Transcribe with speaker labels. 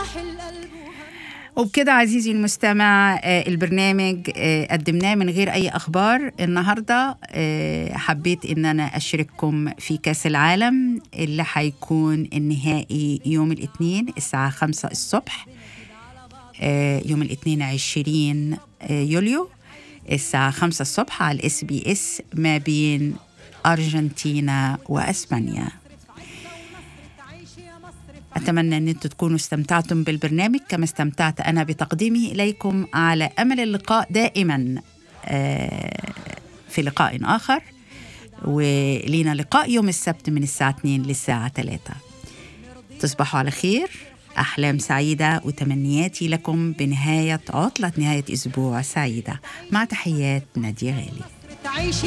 Speaker 1: وبكده عزيزي المستمع آه، البرنامج آه، قدمناه من غير أي أخبار النهاردة آه، حبيت إن أنا أشارككم في كأس العالم اللي هيكون النهائي يوم الاثنين الساعة خمسة الصبح آه، يوم الاثنين عشرين آه، يوليو الساعة خمسة الصبح على الاس بي اس ما بين أرجنتينا وأسبانيا أتمنى أن أنتم تكونوا استمتعتم بالبرنامج كما استمتعت أنا بتقديمه إليكم على أمل اللقاء دائما آه، في لقاء آخر ولينا لقاء يوم السبت من الساعة 2 للساعة 3 تصبحوا على خير أحلام سعيدة وتمنياتي لكم بنهاية عطلة نهاية أسبوع سعيدة مع تحيات نادية غالي
Speaker 2: تعيشي